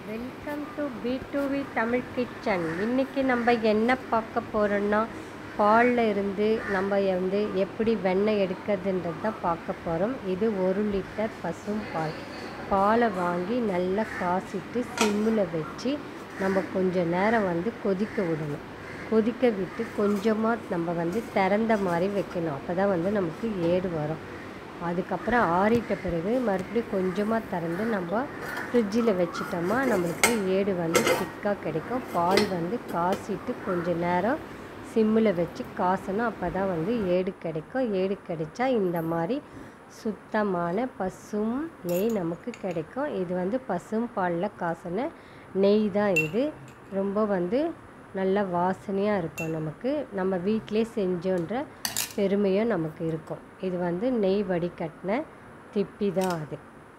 welcome to P V Tamil kitchen இன்றைக்கி நம்ம என்ன பார்க்க போகிறோன்னா பாலில் இருந்து நம்ம வந்து எப்படி வெண்ணெய் எடுக்கிறதுன்றது தான் பார்க்க போகிறோம் இது ஒரு லிட்டர் பசும் பால் பாலை வாங்கி நல்லா காசிட்டு சிம்மில் வச்சு நம்ம கொஞ்ச நேரம் வந்து கொதிக்க விடணும் கொதிக்க விட்டு கொஞ்சமாக நம்ம வந்து திறந்த மாதிரி வைக்கணும் அப்போ தான் வந்து நமக்கு ஏடு வரும் அதுக்கப்புறம் ஆறிட்ட பிறகு மறுபடியும் கொஞ்சமாக திறந்து நம்ம ஃப்ரிட்ஜில் வச்சிட்டோமா நம்மளுக்கு ஏடு வந்து திக்காக கிடைக்கும் பால் வந்து காசிட்டு கொஞ்ச நேரம் சிம்மில் வச்சு காசணும் அப்போ தான் வந்து ஏடு கிடைக்கும் ஏடு கிடைச்சா இந்த மாதிரி சுத்தமான பசும் நெய் நமக்கு கிடைக்கும் இது வந்து பசும் பாலில் காசின நெய் தான் இது ரொம்ப வந்து நல்ல வாசனையாக இருக்கும் நமக்கு நம்ம வீட்டிலே செஞ்சோன்ற பெருமையும் நமக்கு இருக்கும் இது வந்து நெய் வடிகட்டின திப்பி தான் அது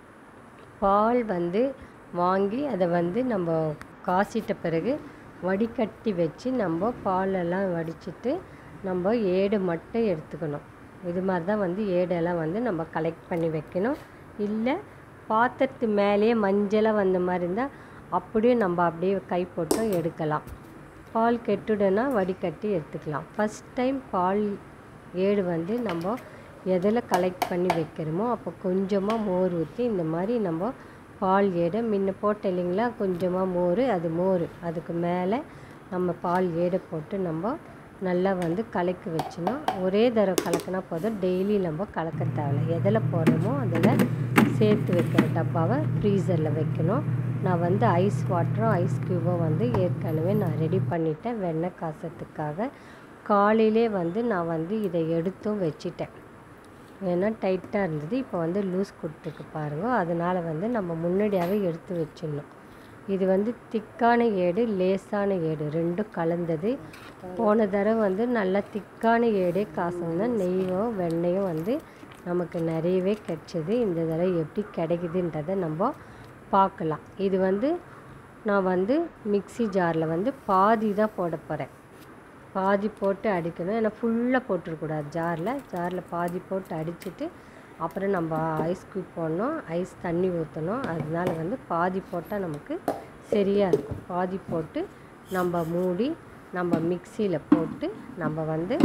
பால் வந்து வாங்கி அதை வந்து நம்ம காசிட்ட பிறகு வடிகட்டி வச்சு நம்ம பாலெல்லாம் வடிச்சிட்டு நம்ம ஏடு மட்டும் எடுத்துக்கணும் இது மாதிரி தான் வந்து ஏடெல்லாம் வந்து நம்ம கலெக்ட் பண்ணி வைக்கணும் இல்லை பாத்திரத்து மேலேயே மஞ்சளாக வந்த மாதிரி இருந்தால் அப்படியே நம்ம அப்படியே கை போட்டும் எடுக்கலாம் பால் கெட்டுடுனா வடிகட்டி எடுத்துக்கலாம் ஃபஸ்ட் டைம் பால் ஏடு வந்து நம்ம எதில் கலெக்ட் பண்ணி வைக்கிறோமோ அப்போ கொஞ்சமாக மோர் ஊற்றி இந்த மாதிரி நம்ம பால் ஏடை முன்ன போட்ட இல்லைங்களா கொஞ்சமாக மோர் அது மோர் அதுக்கு மேலே நம்ம பால் ஏடை போட்டு நம்ம நல்லா வந்து கலக்கி வச்சிடணும் ஒரே தடவை கலக்கினா போதும் டெய்லி நம்ம கலக்க தேவையில்ல எதில் போடுறோமோ அதில் சேர்த்து வைக்கிற டப்பாவை ஃப்ரீசரில் வைக்கணும் நான் வந்து ஐஸ் வாட்டரும் ஐஸ் க்யூபும் வந்து ஏற்கனவே நான் ரெடி பண்ணிட்டேன் வெண்ணெய் காசத்துக்காக காலையிலே வந்து நான் வந்து இதை எடுத்தும் வச்சிட்டேன் ஏன்னா டைட்டாக இருந்தது இப்போ வந்து லூஸ் கொடுத்துருக்கு பாருங்க அதனால் வந்து நம்ம முன்னாடியாகவே எடுத்து வச்சிடணும் இது வந்து திக்கான ஏடு லேசான ஏடு ரெண்டும் கலந்தது போன தடவை வந்து நல்லா திக்கான ஏடே காசுனா நெய்யும் வெண்ணெயும் வந்து நமக்கு நிறையவே கிடச்சிது இந்த தடவை எப்படி கிடைக்குதுன்றதை நம்ம பார்க்கலாம் இது வந்து நான் வந்து மிக்சி ஜாரில் வந்து பாதி தான் போட போகிறேன் பாதி போட்டு அடிக்கணும் ஏன்னா ஃபுல்லாக போட்டுருக்கூடாது ஜாரில் ஜாரில் பாதி போட்டு அடிச்சுட்டு அப்புறம் நம்ம ஐஸ் க்யூப் போடணும் ஐஸ் தண்ணி ஊற்றணும் அதனால வந்து பாதி போட்டால் நமக்கு சரியாக இருக்கும் பாதி போட்டு நம்ம மூடி நம்ம மிக்சியில் போட்டு நம்ம வந்து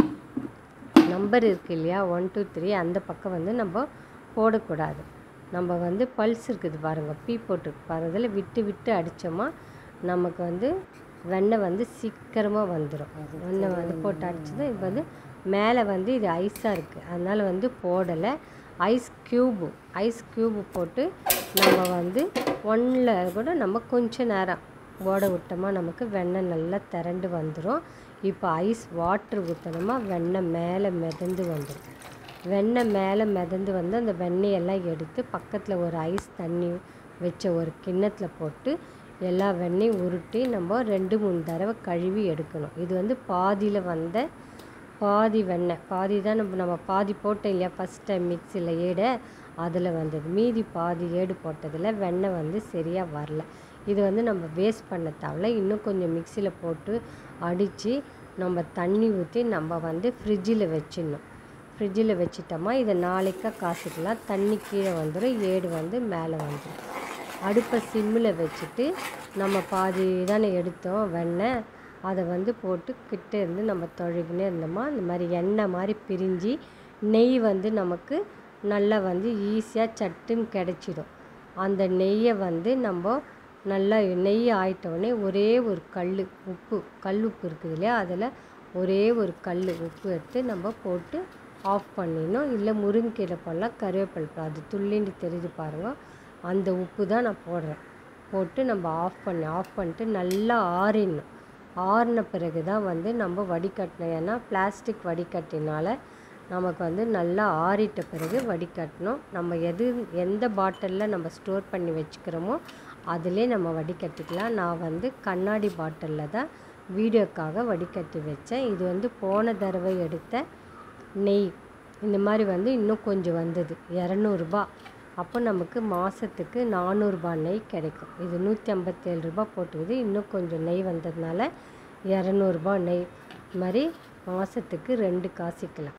நம்பர் இருக்குது இல்லையா ஒன் டூ த்ரீ அந்த பக்கம் வந்து நம்ம போடக்கூடாது நம்ம வந்து பல்ஸ் இருக்குது பாருங்கள் பீ போட்டுருக்கு பாருங்கள் இதில் விட்டு விட்டு அடித்தோமா நமக்கு வந்து வெண்ணெய் வந்து சீக்கிரமாக வந்துடும் வெண்ணெய் வந்து போட்டு அடிச்சது இப்போ வந்து மேலே வந்து இது ஐஸாக இருக்குது அதனால் வந்து போடலை ஐஸ் க்யூபு ஐஸ் க்யூபு போட்டு நம்ம வந்து ஒன்றில் கூட நம்ம கொஞ்ச நேரம் ஓட விட்டோமா நமக்கு வெண்ணெய் நல்லா திரண்டு வந்துடும் இப்போ ஐஸ் வாட்ரு ஊற்றணுமா வெண்ணெய் மேலே மிதந்து வந்துடும் வெண்ணெய் மேலே மிதந்து வந்து அந்த வெண்ணெயெல்லாம் எடுத்து பக்கத்தில் ஒரு ஐஸ் தண்ணி வச்ச ஒரு கிண்ணத்தில் போட்டு எல்லா வெண்ணெயும் உருட்டி நம்ம ரெண்டு மூணு தடவை கழுவி எடுக்கணும் இது வந்து பாதியில் வந்த பாதி வெண்ணெய் பாதி தான் நம்ம நம்ம பாதி போட்டோம் இல்லையா ஃபஸ்ட் டைம் மிக்சியில் ஏட அதில் வந்தது மீதி பாதி ஏடு போட்டதில் வெண்ணெய் வந்து சரியாக வரல இது வந்து நம்ம வேஸ்ட் பண்ண தேவையில்ல இன்னும் கொஞ்சம் மிக்சியில் போட்டு அடித்து நம்ம தண்ணி ஊற்றி நம்ம வந்து ஃப்ரிட்ஜில் வச்சிடணும் ஃப்ரிட்ஜில் வச்சிட்டோமா இதை நாளைக்காக காசுக்கலாம் தண்ணி கீழே வந்துடும் ஏடு வந்து மேலே வந்துடும் அடுப்பை சிம்மில் வச்சுட்டு நம்ம பாதி தானே எடுத்தோம் வெண்ணெய் அதை வந்து போட்டு கிட்ட இருந்து நம்ம தொழுகினே இருந்தோமா இந்த மாதிரி எண்ணெய் மாதிரி பிரிஞ்சு நெய் வந்து நமக்கு நல்லா வந்து ஈஸியாக சட்டுன்னு கிடச்சிடும் அந்த நெய்யை வந்து நம்ம நல்லா நெய் ஆயிட்டோடனே ஒரே ஒரு கல் உப்பு கல் உப்பு இருக்குது இல்லையா அதில் ஒரே ஒரு கல் உப்பு எடுத்து நம்ம போட்டு ஆஃப் பண்ணிடணும் இல்லை முருங்கைக்கீரை போடலாம் கருவேப்பிலை அது துள்ளின்னு தெரிஞ்சு பாருங்கள் அந்த உப்பு தான் நான் போடுறேன் போட்டு நம்ம ஆஃப் பண்ணி ஆஃப் பண்ணிட்டு நல்லா ஆறிடணும் ஆறின பிறகு தான் வந்து நம்ம வடிகட்டணும் ஏன்னா பிளாஸ்டிக் வடிகட்டினால நமக்கு வந்து நல்லா ஆறிட்ட பிறகு வடிகட்டணும் நம்ம எது எந்த பாட்டிலில் நம்ம ஸ்டோர் பண்ணி வச்சுக்கிறோமோ அதிலே நம்ம வடிகட்டிக்கலாம் நான் வந்து கண்ணாடி பாட்டிலில் தான் வீடியோக்காக வடிகட்டி வச்சேன் இது வந்து போன தடவை எடுத்த நெய் இந்த மாதிரி வந்து இன்னும் கொஞ்சம் வந்தது இரநூறுபா அப்போ நமக்கு மாதத்துக்கு நானூறுபா நெய் கிடைக்கும் இது நூற்றி ஐம்பத்தேழு ரூபா போட்டுக்குது இன்னும் கொஞ்சம் நெய் வந்ததுனால இரநூறுபா நெய் மாதிரி மாதத்துக்கு ரெண்டு காசிக்கலாம்